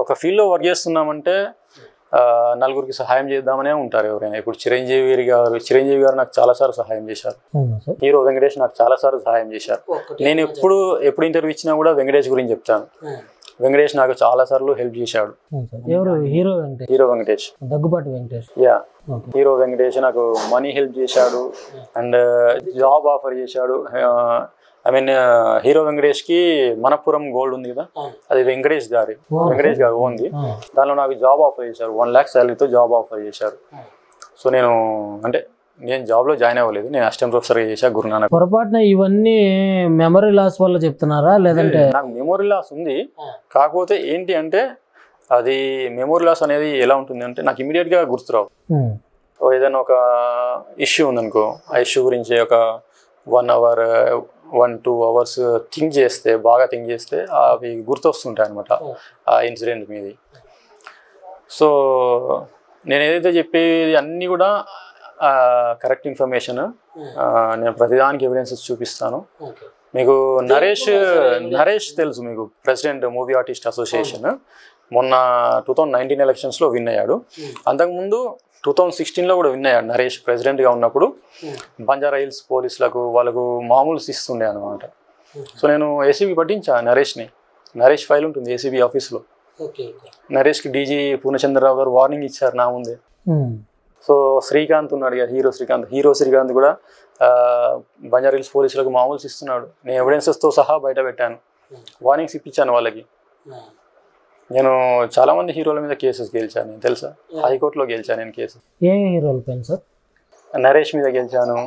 ఒక ఫీల్డ్లో వర్క్ చేస్తున్నామంటే ఆ, నలుగురికి సహాయం చేద్దామనే ఉంటారు ఎవరైనా ఇప్పుడు చిరంజీవి గారు చిరంజీవి గారు నాకు చాలాసార్లు సహాయం చేశారు అవునా సార్ హీరో వెంకటేష్ నాకు చాలాసార్లు సహాయం చేశారు నేను ఎప్పుడు ఎప్పుడు ఇంటర్వ్యూ ఇచ్చినా కూడా వెంకటేష్ గురించి చెప్తాను వెంకటేష్ నాకు చాలాసార్లు హెల్ప్ చేశాడు అవును సార్ ఎవరు hero Venkatesh hero Venkatesh Daggubati Venkatesh yeah okay hero Venkatesh నాకు మనీ హెల్ప్ చేశాడు అండ్ జాబ్ ఆఫర్ చేశాడు ఐ మీన్ హీరో వెంకటేష్కి మనపురం గోల్డ్ ఉంది కదా అది వెంకటేష్ గారి వెంకటేష్ గారు ఓన్ది ఆ, దానిలో నాకు జాబ్ ఆఫర్ చేశారు వన్ ల్యాక్ శాలరీతో జాబ్ ఆఫర్ చేశారు సో నేను అంటే నేను జాబ్లో జాయిన్ అవ్వలేదు నేను అసిస్టెంట్ ప్రొఫెసర్గా చేశా గురునానక్ పొరపాటున ఇవన్నీ మెమరీ లాస్ వల్ల చెప్తున్నారా లేదంటే నాకు మెమొరీ లాస్ ఉంది కాకపోతే ఏంటి అంటే అది మెమొరీ లాస్ అనేది ఎలా ఉంటుంది అంటే నాకు ఇమీడియట్గా గుర్తురావు ఉమ్, ఓ ఏదైనా ఒక ఇష్యూ ఉందనుకో ఆ ఇష్యూ గురించి ఒక one hour one two hours think చేస్తే బాగా థింక్ చేస్తే అవి గుర్తొస్తుంటాయి అనమాట ఆ ఇన్సిడెంట్ మీది సో నేను ఏదైతే చెప్పేది అన్నీ కూడా కరెక్ట్ ఇన్ఫర్మేషన్ నేను ప్రతిదానికి ఎవిడెన్సెస్ చూపిస్తాను మీకు నరేష్ నరేష్ తెలుసు మీకు ప్రెసిడెంట్ మూవీ ఆర్టిస్ట్ అసోసియేషన్ మొన్న టూ థౌజండ్ నైన్టీన్ ఎలక్షన్స్లో విన్ అయ్యాడు అంతకుముందు టూ థౌజండ్ సిక్స్టీన్లో కూడా విన్ అయ్యాడు నరేష్ ప్రెసిడెంట్గా ఉన్నప్పుడు బంజారా హిల్స్ పోలీసులకు వాళ్ళకు మామూలు ఇస్తుండే అనమాట సో నేను ఏసీబీ పట్టించా నరేష్ని నరేష్ ఫైల్ ఉంటుంది ఏసీబీ ఆఫీస్లో నరేష్కి డీజీ పూర్ణచంద్రరావు గారు వార్నింగ్ ఇచ్చారు నా ముందే ఉమ్, సో శ్రీకాంత్ ఉన్నాడు కదా హీరో శ్రీకాంత్ హీరో శ్రీకాంత్ కూడా ఆ, బంజారా హిల్స్ పోలీసులకు మామూలు ఇస్తున్నాడు నేను ఎవిడెన్సెస్తో సహా బయట పెట్టాను వార్నింగ్స్ ఇప్పించాను వాళ్ళకి నేను చాలా మంది హీరోల మీద కేసెస్ గెలిచాను నేను తెలుసా హైకోర్టులో గెలిచాను నేను కేసు ఏ హీరోల పైన సార్ నరేష్ మీద గెలిచాను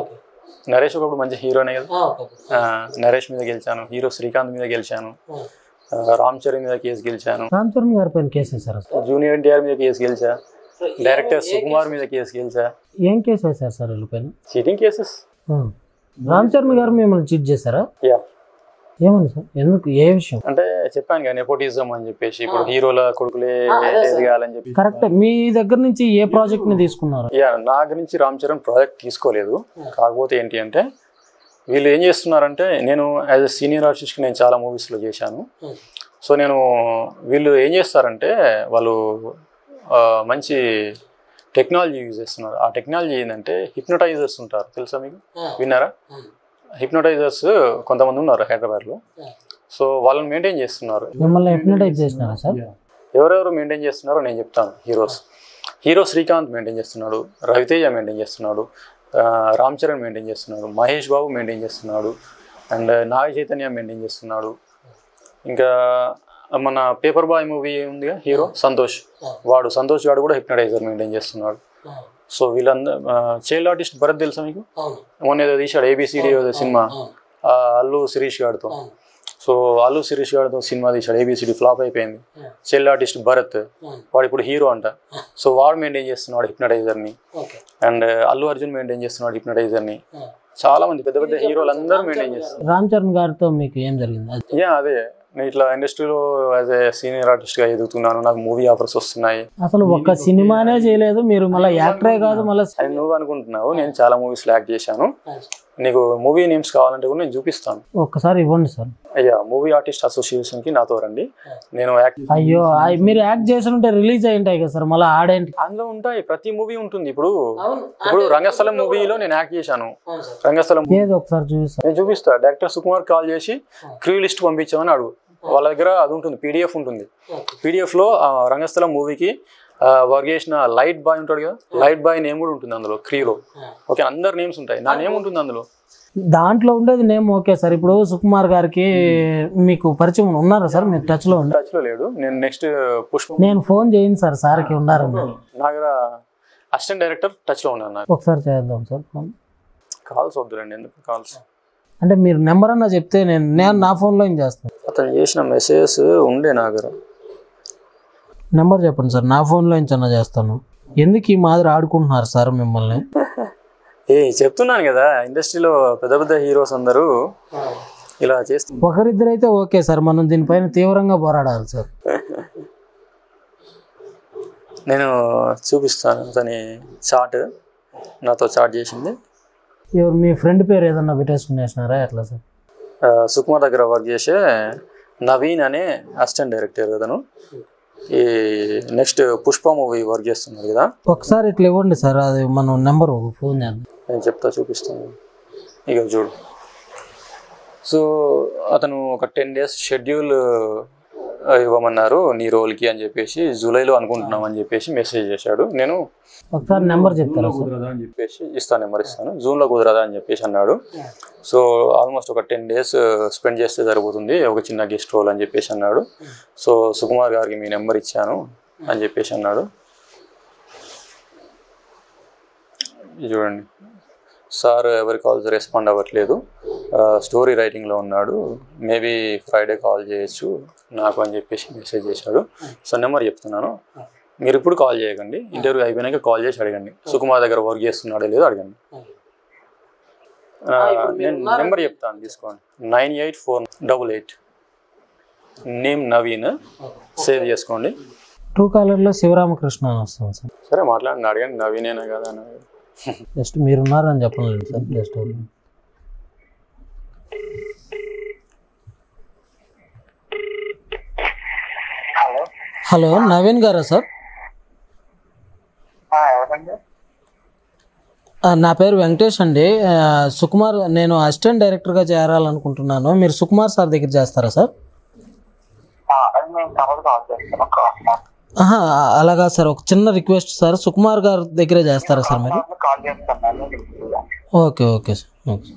నరేష్ ఒకప్పుడు మంచి హీరోనే కదా ఆ, నరేష్ మీద గెలిచాను హీరో శ్రీకాంత్ మీద గెలిచాను ఆ, రామ్ చరణ్ మీద కేసు గెలిచాను రామ్ చరణ్ గారి పైన కేసు వేశారా సార్ జూనియర్ ఎన్టీఆర్ మీద కేసు గెలిచా డైరెక్టర్ సుకుమార్ మీద కేసు గెలిచా ఏం కేసు వేశారు సార్ వీళ్ళ పైన చీటింగ్ కేసెస్ ఆ, రామ్ చరణ్ గారు మిమ్మల్ని చీట్ చేశారా యా ఏమని సార్ ఎందుకు ఏ విషయం అంటే చెప్పాను కదా నెపోటిజం అని చెప్పేసి ఇప్పుడు హీరోల కొడుకులే ఎదగాలని చెప్పి కరెక్ట్ మీ దగ్గర నుంచి ఏ ప్రాజెక్ట్ ని తీసుకున్నారు యా నా గురించి రామ్ చరణ్ ప్రాజెక్ట్ తీసుకోలేదు కాకపోతే ఏంటి అంటే వీళ్ళు ఏం చేస్తున్నారంటే నేను యాజ్ ఎ సీనియర్ ఆర్టిస్ట్కి నేను చాలా మూవీస్లో చేశాను సో నేను వీళ్ళు ఏం చేస్తారంటే వాళ్ళు ఆ, మంచి టెక్నాలజీ యూజ్ చేస్తున్నారు ఆ టెక్నాలజీ ఏంటంటే హిప్నటైజర్స్ ఉంటారు తెలుసా మీకు విన్నారా హిప్నటైజర్స్ కొంతమంది ఉన్నారు హైదరాబాద్లో సో వాళ్ళని మెయింటైన్ చేస్తున్నారు మిమ్మల్ని హిప్నటైజ్ చేసినారా సార్ ఎవరెవరు మెయింటైన్ చేస్తున్నారో నేను చెప్తాను హీరోస్ హీరో శ్రీకాంత్ మెయింటైన్ చేస్తున్నాడు రవితేజ మెయింటైన్ చేస్తున్నాడు ఆ, రామ్ చరణ్ మెయింటైన్ చేస్తున్నాడు మహేష్ బాబు మెయింటైన్ చేస్తున్నాడు అండ్ నాగ చైతన్య మెయింటైన్ చేస్తున్నాడు ఇంకా మన పేపర్ బాయ్ మూవీ ఉందిగా హీరో సంతోష్ వాడు సంతోష్ గాడు కూడా హిప్నటైజర్ మెయింటైన్ చేస్తున్నాడు సో వీళ్ళందరూ చైల్డ్ ఆర్టిస్ట్ భరత్ తెలుసా మీకు మొన్న ఏదో తీశాడు ఏబిసిడి సినిమా ఆ, అల్లు శిరీష్ గారితో సో అల్లు శిరీష్ గారితో సినిమా తీశాడు ఏబిసిడి ఫ్లాప్ అయిపోయింది చైల్డ్ ఆర్టిస్ట్ భరత్ వాడు ఇప్పుడు హీరో అంట సో వాడు మెయింటైన్ చేస్తున్నాడు హిప్నటైజర్ని అండ్ అల్లు అర్జున్ మెయింటైన్ చేస్తున్నాడు హిప్నటైజర్ని చాలా మంది పెద్ద పెద్ద హీరోలు అందరూ మెయింటైన్ చేస్తున్నారు రామ్ చరణ్ గారితో మీకు ఏం జరిగింది అది యా అదే నేను ఇట్లా ఇండస్ట్రీలో యాజ్ ఏ సీనియర్ ఆర్టిస్ట్గా ఎదుగుతున్నాను నాకు మూవీ ఆఫర్స్ వస్తున్నాయి అసలు ఒక్క సినిమానే చేయలేదు మీరు మళ్ళీ యాక్టరే కాదు మళ్ళీ అని నువ్వు అనుకుంటున్నావు నేను చాలా మూవీస్లో యాక్ట్ చేశాను నీకు మూవీ నేమ్స్ కావాలంటే కూడా నేను చూపిస్తాను ఒక్కసారి ఇవ్వండి సార్ అయ్యా మూవీ ఆర్టిస్ట్ అసోసియేషన్కి నాతో రండి నేను యాక్ట్ అయ్యో ఆ- మీరు యాక్ట్ చేస్తుంటే రిలీజ్ అయి ఉంటాయి కదా సార్ మళ్ళీ ఆడేంటి అందులో ఉంటాయి ప్రతి మూవీ ఉంటుంది ఇప్పుడు ఇప్పుడు రంగస్థలం మూవీలో నేను యాక్ట్ చేశాను రంగస్థలం ఏది ఒకసారి చూపిస్తారు నేను చూపిస్తా డైరెక్టర్ సుకుమార్ కాల్ చేసి క్రూ లిస్ట్ పంపించామని అడుగు వాళ్ళ దగ్గర అది ఉంటుంది పీడిఎఫ్ ఉంటుంది పీడిఎఫ్ లో ఆ, రంగస్థలం మూవీకి వర్క్ చేసిన లైట్ బాయ్ ఉంటాడు కదా లైట్ బాయ్ నేమ్ కూడా ఉంటుంది అందులో క్రీలో ఓకే అందరు నేమ్స్ ఉంటాయి నా నేమ్ ఉంటుంది అందులో దాంట్లో ఉండేది నేమ్ ఓకే సార్ ఇప్పుడు సుకుమార్ గారికి మీకు పరిచయం ఉన్నారా సార్ మీరు టచ్ లో ఉండ టచ్ లో లేడు నేను నెక్స్ట్ పుష్ప నేను ఫోన్ చేయండి సార్ సార్కి ఉన్నారని నా దగ్గర అసిస్టెంట్ డైరెక్టర్ టచ్ లో ఉన్నాను నాకు ఒకసారి చేద్దాం సార్ ఫోన్ కాల్స్ వద్దులండి ఎందుకు కాల్స్ అంటే మీరు నెంబర్ అన్నా చెప్తే నేను నేను నా ఫోన్లో ఏం చేస్తాను అతను చేసిన మెసేజెస్ ఉండే నా దగ్గర నెంబర్ చెప్పండి సార్ నా ఫోన్లో నుంచి అన్నా చేస్తాను ఎందుకు ఈ మాదిరి ఆడుకుంటున్నారు సార్ మిమ్మల్ని ఏ చెప్తున్నాను కదా ఇండస్ట్రీలో పెద్ద పెద్ద హీరోస్ అందరూ ఇలా చేస్తున్నారు ఒకరిద్దరైతే ఓకే సార్ మనం దీనిపైన తీవ్రంగా పోరాడాలి సార్ నేను చూపిస్తాను అతని చాట్ నాతో చాట్ చేసింది ఎవరు మీ ఫ్రెండ్ పేరు ఏదన్నా పెట్టేసుకునేసినారా ఎట్లా సార్ ఆ, సుకుమార్ దగ్గర వర్క్ చేసే నవీన్ అనే అసిస్టెంట్ డైరెక్టర్ అతను ఈ నెక్స్ట్ పుష్ప మూవీ వర్క్ చేస్తున్నారు కదా ఒకసారి ఇట్లా ఇవ్వండి సార్ అది మనం నెంబర్ ఫోన్ చేద్దాం నేను చెప్తా చూపిస్తాను ఇక చూడు సో అతను ఒక టెన్ డేస్ షెడ్యూల్ ఇవ్వమన్నారు నీ రోల్కి అని చెప్పేసి జూలైలో అనుకుంటున్నాం అని చెప్పేసి మెసేజ్ చేశాడు నేను ఒకసారి నెంబర్ చెప్తారా సార్ కుదరదా అని చెప్పేసి ఇస్తాను నెంబర్ ఇస్తాను జూన్లో కుదరదా అని చెప్పేసి అన్నాడు సో ఆల్మోస్ట్ ఒక టెన్ డేస్ స్పెండ్ చేస్తే సరిపోతుంది ఒక చిన్న గెస్ట్ రోల్ అని చెప్పేసి అన్నాడు సో సుకుమార్ గారికి మీ నెంబర్ ఇచ్చాను అని చెప్పేసి అన్నాడు ఇది చూడండి సార్ ఎవరి కాల్స్ రెస్పాండ్ అవ్వట్లేదు స్టోరీ రైటింగ్లో ఉన్నాడు మేబీ ఫ్రైడే కాల్ చేయొచ్చు నాకు అని చెప్పేసి మెసేజ్ చేశాడు సో నెంబర్ చెప్తున్నాను మీరు ఇప్పుడు కాల్ చేయకండి ఇంటర్వ్యూ అయిపోయినాక కాల్ చేసి అడగండి సుకుమార్ దగ్గర వర్క్ చేస్తున్నాడో లేదో అడగండి ఆ, నేను నెంబర్ చెప్తాను తీసుకోండి nine eight four double eight name Naveen save చేసుకోండి ట్రూ కాలర్లో శివరామకృష్ణ అని వస్తుంది సార్ సరే మాట్లాడండి అడగండి నవీనేనా కదా అని జస్ట్ మీరు ఉన్నారని చెప్పలేదు sir just hello hello Naveen గారా సార్ ఆ, ఎవరండి ఆ, నా పేరు వెంకటేష్ అండి ఆ, సుకుమార్ నేను అసిస్టెంట్ డైరెక్టర్గా చేరాలనుకుంటున్నాను మీరు సుకుమార్ సార్ దగ్గర చేస్తారా సార్ ఆ, అది మేము తర్వాత కాల్ చేస్తాం ఒక ఆహా, అలాగా సార్ ఒక చిన్న రిక్వెస్ట్ సార్ సుకుమార్ గారి దగ్గరే చేస్తారా సార్ మీరు కాల్ చేస్తాను ఓకే ఓకే సార్ ఓకే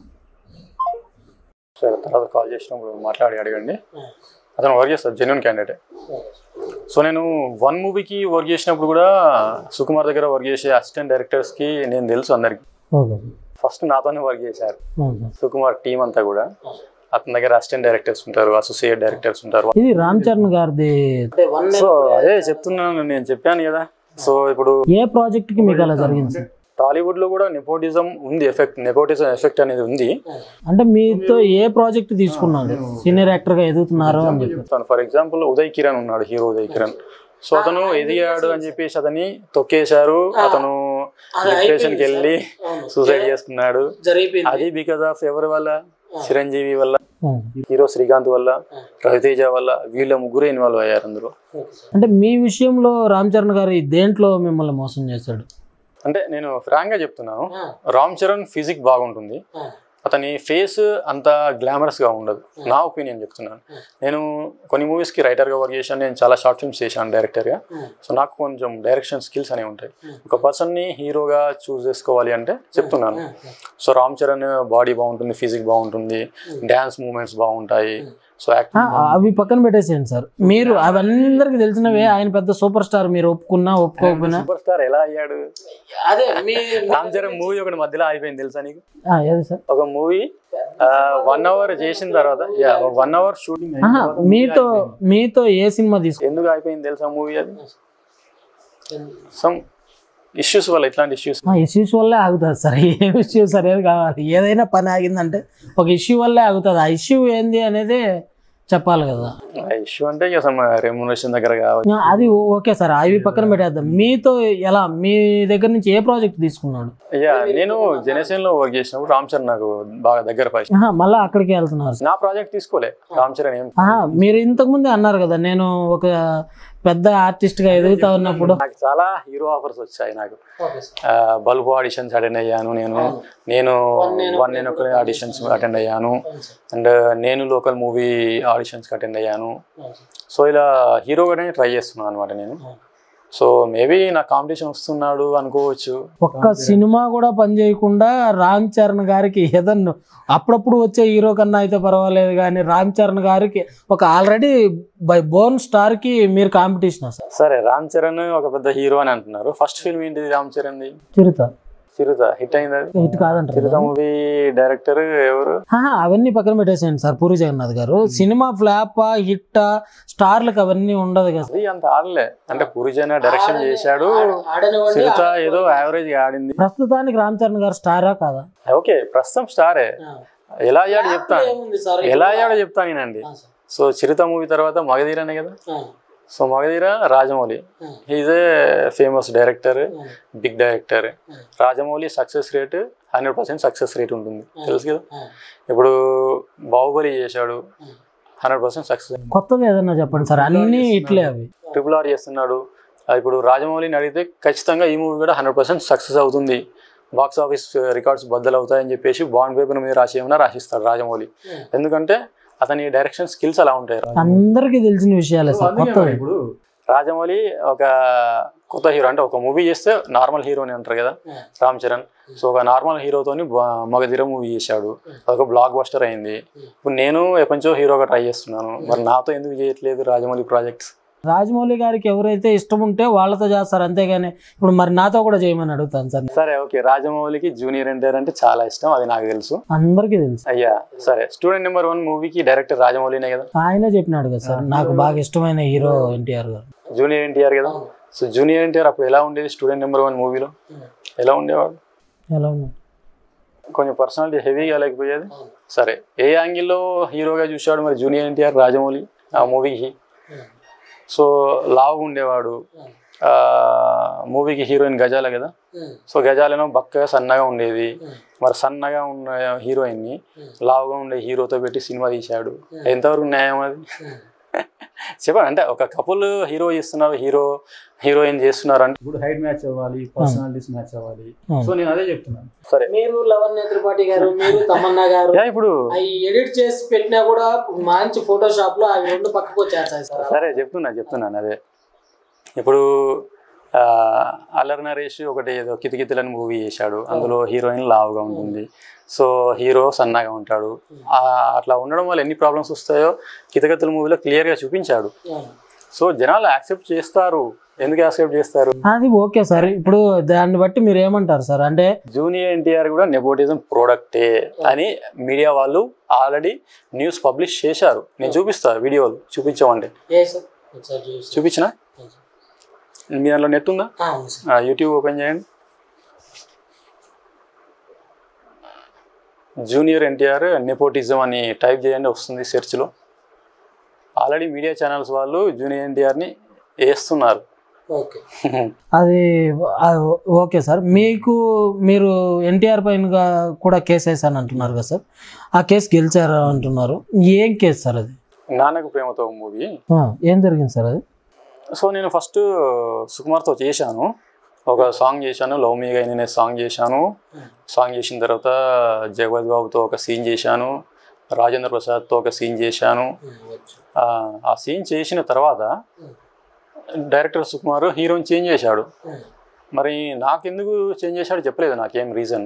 సరే తర్వాత కాల్ చేసినప్పుడు మాట్లాడి అడగండి అతను వర్క్ చేస్తాడు జెన్యున్ క్యాండిడేట్ సో నేను వన్ మూవీకి వర్క్ చేసినప్పుడు కూడా సుకుమార్ దగ్గర వర్క్ చేసే అసిస్టెంట్ డైరెక్టర్స్కి నేను తెలుసు అందరికి ఓకే ఫస్ట్ నాతోనే వర్క్ చేశారు ఓకే సుకుమార్ టీం అంతా కూడా అతని దగ్గర అసిస్టెంట్ డైరెక్టర్స్ ఉంటారు అసోసియేట్ డైరెక్టర్స్ ఉంటారు ఇది రామ్ చరణ్ గారిది సో అదే చెప్తున్నాను నేను చెప్పాను కదా సో ఇప్పుడు ఏ ప్రాజెక్ట్కి మీకు అలా జరిగింది సార్ టాలీవుడ్ లో కూడా నెపోటిజం ఉంది ఎఫెక్ట్ నెపోటిజం ఎఫెక్ట్ అనేది ఉంది అంటే మీతో ఏ ప్రాజెక్ట్ తీసుకున్నాడు సీనియర్ యాక్టర్గా ఎదుగుతున్నారు అని చెప్పి చెప్తాను ఫర్ ఎగ్జాంపుల్ ఉదయ్ కిరణ్ ఉన్నాడు హీరో ఉదయ్ కిరణ్ సో అతను ఎదిగాడు అని చెప్పేసి అతన్ని తొక్కేశారు అతను డిప్రెషన్ కి వెళ్ళి సూసైడ్ చేసుకున్నాడు అది బికాస్ ఆఫ్ ఎవరి వల్ల చిరంజీవి వల్ల హీరో శ్రీకాంత్ వల్ల రవితేజ వల్ల వీళ్ళ ముగ్గురు ఇన్వాల్వ్ అయ్యారు అందులో అంటే మీ విషయంలో రామ్ చరణ్ గారు ఈ దేంట్లో మిమ్మల్ని మోసం చేశాడు అంటే నేను ఫ్రాంక్ గా చెప్తున్నాను రామ్ చరణ్ ఫిజిక్ బాగుంటుంది అతని ఫేస్ అంత గ్లామరస్ గా ఉండదు నా ఒపీనియన్ చెప్తున్నాను నేను కొన్ని మూవీస్ కి రైటర్ గా వర్క్ చేశాను నేను చాలా షార్ట్ ఫిల్మ్స్ చేశాను డైరెక్టర్ గా సో నాకు కొంచెం డైరెక్షన్ స్కిల్స్ అనేవి ఉంటాయి ఒక పర్సన్ ని హీరోగా చూస్ చేసుకోవాలి అంటే చెప్తున్నాను సో రామ్ చరణ్ బాడీ బాగుంటుంది ఫిజిక్ బాగుంటుంది డ్యాన్స్ మూమెంట్స్ బాగుంటాయి సో యాక్ట్ ఆ, అవి పక్కన పెట్టేసేయండి సార్ మీరు అవన్నీ తెలిసినవే ఆయన పెద్ద సూపర్ స్టార్ మీరు ఒప్పుకున్నా ఒప్పుకోకపోయినా సూపర్ స్టార్ ఎలా అయ్యాడు అదే మీ రామ్ చరణ్ మూవీ ఒకటి మధ్యలో అయిపోయింది తెలుసా నీకు ఆ, ఏది సార్ ఒక మూవీ వన్ అవర్ చేసిన తర్వాత వన్ అవర్ షూటింగ్ ఆహా, మీతో మీతో ఏ సినిమా తీసుకు ఎందుకు అయిపోయింది తెలుసా మూవీ అది సమ్ ఇష్యూస్ వల్ల ఇట్లాంటి ఇష్యూస్ ఇష్యూస్ వల్లే ఆగుతుంది సార్ ఏ ఇష్యూస్ అనేది కావాలి ఏదైనా పని ఆగిందంటే ఒక ఇష్యూ వల్లే ఆగుతుంది ఆ ఇష్యూ ఏంది అనేది చెప్పాలి కదా ఇష్యూ అంటే ఇక సమ్ రెమ్యునరేషన్ దగ్గర కావచ్చు ఆ, అది ఓకే సార్ అవి పక్కన పెట్టేద్దాం మీతో ఎలా మీ దగ్గర నుంచి ఏ ప్రాజెక్ట్ తీసుకున్నాడు అయ్యా నేను జనసేన లో వర్క్ చేసినప్పుడు రామ్ చరణ్ నాకు బాగా దగ్గర పరిచయం ఆహా, మళ్ళీ అక్కడికి వెళ్తున్నారు సార్ నా ప్రాజెక్ట్ తీసుకోలే రామ్ చరణ్ ఏం ఆహా, మీరు ఇంతకు ముందే అన్నారు కదా నేను ఒక పెద్ద ఆర్టిస్ట్ గా ఎదుగుతా ఉన్నప్పుడు నాకు చాలా హీరో ఆఫర్స్ వచ్చాయి నాకు ఆ, బల్బు ఆడిషన్స్ అటెండ్ అయ్యాను నేను నేను వన్ నేను ఒక ఆడిషన్స్ అటెండ్ అయ్యాను అండ్ నేను లోకల్ మూవీ ఆడిషన్స్కి అటెండ్ అయ్యాను సో ఇలా హీరోగానే ట్రై చేస్తున్నాను అనమాట నేను సో మేబీ నా కాంపిటీషన్ వస్తున్నాడు అనుకోవచ్చు ఒక్క సినిమా కూడా పని చేయకుండా రామ్ చరణ్ గారికి ఏదన్నా అప్పుడప్పుడు వచ్చే హీరో కన్నా అయితే పర్వాలేదు కానీ రామ్ చరణ్ గారికి ఒక ఆల్రెడీ బై బోర్న్ స్టార్ కి మీరు కాంపిటీషన్ సార్ సరే రామ్ చరణ్ ఒక పెద్ద హీరో అని అంటున్నారు ఫస్ట్ ఫిల్మ్ ఏంటిది రామ్ చరణ్ది చిరుత చిరుత హిట్ అయింది అది హిట్ కాదంటారు చిరుత మూవీ డైరెక్టర్ ఎవరు ఆహా, అవన్నీ పక్కన పెట్టేసేయండి సార్ పూరి జగన్నాథ్ గారు సినిమా ఫ్లాపా హిట్టా స్టార్లకు అవన్నీ ఉండదు కదా అది అంత ఆడలే అంటే పూరిజన డైరెక్షన్ చేశాడు చిరుత ఏదో యావరేజ్ ఆడింది ప్రస్తుతానికి రామ్ చరణ్ గారు స్టారా కాదా ఓకే ప్రస్తుతం స్టారే ఎలా అయ్యాడు చెప్తాను ఎలా అయ్యాడో చెప్తాను నేనండి సో చిరుత మూవీ తర్వాత మగధీరనే కదా so Magadheera Rajamouli is a famous director big director Rajamouli success rate hundred percent success rate ఉంటుంది తెలుసు కదా ఇప్పుడు బాహుబలి చేశాడు హండ్రెడ్ పర్సెంట్ సక్సెస్ కొత్తది ఏదన్నా చెప్పండి సార్ అన్ని ఇట్లే అవి ట్రిపుల్ ఆర్ చేస్తున్నాడు ఆ, ఇప్పుడు రాజమౌళిని అడిగితే ఖచ్చితంగా ఈ మూవీ కూడా హండ్రెడ్ పర్సెంట్ సక్సెస్ అవుతుంది బాక్స్ ఆఫీస్ రికార్డ్స్ బద్దలు అవుతాయని చెప్పేసి బాండ్ పేపర్ మీద రాసి ఏమైనా రాసిస్తాడు రాజమౌళి ఎందుకంటే అతని డైరెక్షన్ స్కిల్స్ అలా ఉంటాయి అందరికీ తెలిసిన విషయాలే సార్ కొత్తవి ఇప్పుడు రాజమౌళి ఒక కొత్త హీరో అంటే ఒక మూవీ చేస్తే నార్మల్ హీరోని అంటారు కదా రామ్ చరణ్ సో ఒక నార్మల్ హీరోతోని బ- మగధీర మూవీ చేశాడు అదొక బ్లాక్ బస్టర్ అయింది ఇప్పుడు నేను ఎప్పటించో హీరోగా ట్రై చేస్తున్నాను మరి నాతో ఎందుకు చేయట్లేదు రాజమౌళి ప్రాజెక్ట్స్ రాజమౌళి గారికి ఎవరైతే ఇష్టం ఉంటే వాళ్ళతో చేస్తారు అంతేగాని ఇప్పుడు మరి నాతో కూడా చేయమని అడుగుతాను సార్ సరే ఓకే రాజమౌళికి జూనియర్ ఎన్టీఆర్ అంటే చాలా ఇష్టం అది నాకు తెలుసు అందరికీ తెలుసు అయ్యా సరే స్టూడెంట్ నెంబర్ వన్ మూవీకి డైరెక్టర్ రాజమౌళినే కదా ఆయనే చెప్పినాడు కదా సార్ నాకు బాగా ఇష్టమైన హీరో ఎన్టీఆర్ గారు జూనియర్ ఎన్టీఆర్ కదా సో జూనియర్ ఎన్టీఆర్ అప్పుడు ఎలా ఉండేది స్టూడెంట్ నెంబర్ వన్ మూవీలో ఎలా ఉండేవాడు ఎలా ఉంది కొంచెం పర్సనాలిటీ హెవీగా లేకపోయేది సరే ఏ యాంగిల్లో హీరోగా చూశాడు మరి జూనియర్ ఎన్టీఆర్ రాజమౌళి ఆ మూవీకి సో లావుగా ఉండేవాడు ఆ మూవీకి హీరోయిన్ గజాల కదా సో గజాలేమో బక్కగా సన్నగా ఉండేది మరి సన్నగా ఉన్న హీరోయిన్ని లావుగా ఉండే హీరోతో పెట్టి సినిమా తీశాడు ఎంతవరకు న్యాయం అది చెప్పండి అంటే ఒక కపుల్ హీరో చేస్తున్నారు హీరో హీరోయిన్ చేస్తున్నారు అంటే ఇప్పుడు హైట్ మ్యాచ్ అవ్వాలి పర్సనాలిటీస్ మ్యాచ్ అవ్వాలి అవును. సో నేను అదే చెప్తున్నాను సరే మీరు లవన్ నేత్రపాటి గారు మీరు తమన్నా గారు యా, ఇప్పుడు అవి ఎడిట్ చేసి పెట్టినా కూడా మంచి ఫోటోషాప్ లో అవి రెండు పక్కకు వచ్చేస్తాయి సార్ సరే చెప్తున్నా చెప్తున్నాను అదే ఇప్పుడు ఆ, అల్లరి నరేష్ ఒకటి ఏదో కితికితిలని మూవీ చేశాడు అందులో హీరోయిన్ లావుగా ఉంటుంది సో హీరో సన్నగా ఉంటాడు ఆ, అట్లా ఉండడం వల్ల ఎన్ని ప్రాబ్లమ్స్ వస్తాయో కితకితల మూవీలో క్లియర్గా చూపించాడు సో జనాలు యాక్సెప్ట్ చేస్తారు ఎందుకు యాక్సెప్ట్ చేస్తారు అది ఓకే సార్ ఇప్పుడు దాన్ని బట్టి మీరు ఏమంటారు సార్ అంటే జూనియర్ ఎన్టీఆర్ కూడా నెపోటిజం ప్రోడక్టే అని మీడియా వాళ్ళు ఆల్రెడీ న్యూస్ పబ్లిష్ చేశారు నేను చూపిస్తా వీడియోలు చూపించామంటే చూపించిన మీ దాంట్లో నెట్ ఉందా ఆ, యూట్యూబ్ ఓపెన్ చేయండి జూనియర్ ఎన్టీఆర్ నెపోటిజం అని టైప్ చేయండి వస్తుంది సెర్చ్లో ఆల్రెడీ మీడియా ఛానల్స్ వాళ్ళు జూనియర్ ఎన్టీఆర్ని వేస్తున్నారు ఓకే అది ఆ, ఓకే సార్ మీకు మీరు ఎన్టీఆర్ పైన గా- కూడా కేసు వేసాను అంటున్నారు కదా సార్ ఆ కేసు గెలిచారు అంటున్నారు ఏం కేసు సార్ అది నాన్నకు ప్రేమతో మూవీ ఆ, ఏం జరిగింది సార్ అది సో నేను ఫస్ట్ సుకుమార్తో చేశాను ఒక సాంగ్ చేశాను లవ్ మీ గైన్ అనే సాంగ్ చేశాను సాంగ్ చేసిన తర్వాత జగపతి బాబుతో ఒక సీన్ చేశాను రాజేంద్ర ప్రసాద్తో ఒక సీన్ చేశాను ఆ, ఆ సీన్ చేసిన తర్వాత డైరెక్టర్ సుకుమార్ హీరోని చేంజ్ చేశాడు మరి నాకెందుకు చేంజ్ చేశాడు చెప్పలేదు నాకేం రీజన్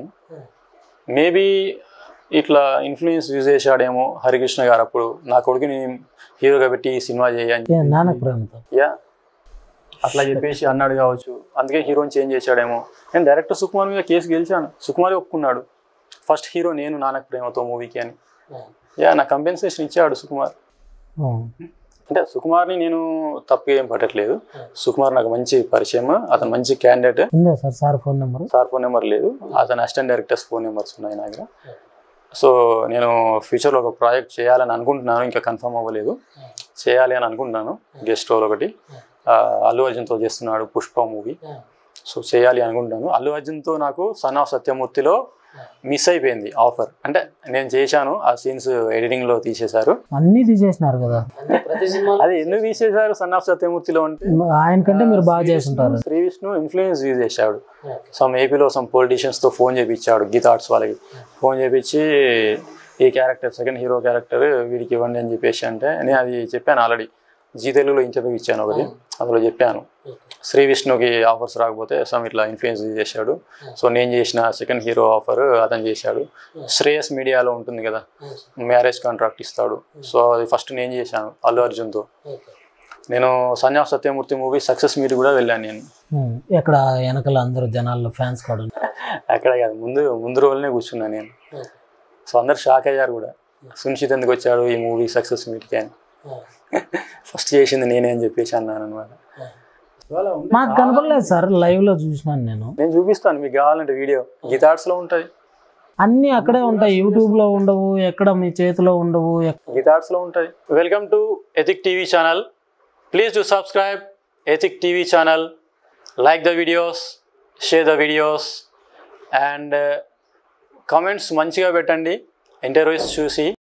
మేబీ ఇట్లా ఇన్ఫ్లుయెన్స్ యూజ్ చేశాడేమో హరికృష్ణ గారు అప్పుడు నా కొడుకుని హీరోగా పెట్టి ఈ సినిమా చేయని ఏ, నాన్నకు ప్రేమతో యా అట్లా చెప్పేసి అన్నాడు కావచ్చు అందుకే హీరోని చేంజ్ చేశాడేమో నేను డైరెక్టర్ సుకుమార్ మీద కేసు గెలిచాను సుకుమారే ఒప్పుకున్నాడు ఫస్ట్ హీరో నేను నాన్నకు ప్రేమతో మూవీకి అని యా నా కంపెన్సేషన్ ఇచ్చాడు సుకుమార్ ఆ, అంటే సుకుమార్ని నేను తప్పుగా ఏం పట్టట్లేదు సుకుమార్ నాకు మంచి పరిచయం అతను మంచి క్యాండిడేట్ ఉందా sir sir phone number sir phone number లేదు అతని అసిస్టెంట్ డైరెక్టర్స్ ఫోన్ నెంబర్స్ ఉన్నాయి నా దగ్గర సో నేను ఫ్యూచర్లో ఒక ప్రాజెక్ట్ చేయాలని అనుకుంటున్నాను ఇంకా కన్ఫర్మ్ అవ్వలేదు చేయాలి అని అనుకుంటున్నాను గెస్ట్ రోల్ ఒకటి ఆ, అల్లు అర్జున్తో చేస్తున్నాడు పుష్ప మూవీ సో చేయాలి అనుకుంటున్నాను అల్లు అర్జున్తో నాకు సన్ ఆఫ్ సత్యమూర్తిలో మిస్ అయిపోయింది ఆఫర్ అంటే నేను చేశాను ఆ సీన్స్ ఎడిటింగ్లో తీసేశారు అన్నీ తీసేసినారు కదా అది ఎందుకు తీసేశారు సన్ ఆఫ్ సత్యమూర్తిలో అంటే ఆయన కంటే మీరు బాగా చేస్తుంటారు శ్రీ విష్ణు ఇన్ఫ్లుయెన్స్ యూజ్ చేశాడు సమ్ ఏపీలో సమ్ పొలిటీషియన్స్తో ఫోన్ చేయించాడు గీత ఆర్ట్స్ వాళ్ళకి ఫోన్ చేయించి ఈ క్యారెక్టర్ సెకండ్ హీరో క్యారెక్టర్ వీడికి ఇవ్వండి అని చెప్పేసి అంటే నేను అది చెప్పాను ఆల్రెడీ జీ తెలుగులో ఇంటర్వ్యూ ఇచ్చాను ఒకటి అందులో చెప్పాను శ్రీ విష్ణుకి ఆఫర్స్ రాకపోతే సమ్ ఇట్లా ఇన్ఫ్లుయెన్స్ చేశాడు సో నేను చేసిన సెకండ్ హీరో ఆఫర్ అతను చేశాడు శ్రేయస్ మీడియాలో ఉంటుంది కదా మ్యారేజ్ కాంట్రాక్ట్ ఇస్తాడు సో అది ఫస్ట్ నేను చేశాను అల్లు అర్జున్తో నేను son of Satyamurthy movie success meet కూడా వెళ్ళాను నేను ఉమ్, ఎక్కడ వెనకాల అందరూ జనాల్లో ఫ్యాన్స్ కూడా ఉన్నారు. అక్కడ కాదు ముందు ముందు రోజులనే కూర్చున్నాను నేను సో అందరు షాక్ అయ్యారు కూడా సునిశ్చిత్ ఎందుకు వచ్చాడు ఈ మూవీ సక్సెస్ మీట్కి అని ఫస్ట్ చేసింది నేనే అని చెప్పేసి అన్నాను అనమాట మాకు కనపడలేదు సార్ లైవ్ లో చూసినాను నేను నేను చూపిస్తాను మీకు కావాలంటే వీడియో గీతార్ట్స్లో ఉంటుంది అన్ని అక్కడే ఉంటాయి యూట్యూబ్ లో ఉండవు ఎక్కడ మీ చేతిలో ఉండవు ఎక్- గీతార్ట్స్లో ఉంటుంది welcome to ethic TV channel please to subscribe ethic TV channel like the videos share the videos and comments మంచిగా పెట్టండి ఇంటర్వ్యూస్ చూసి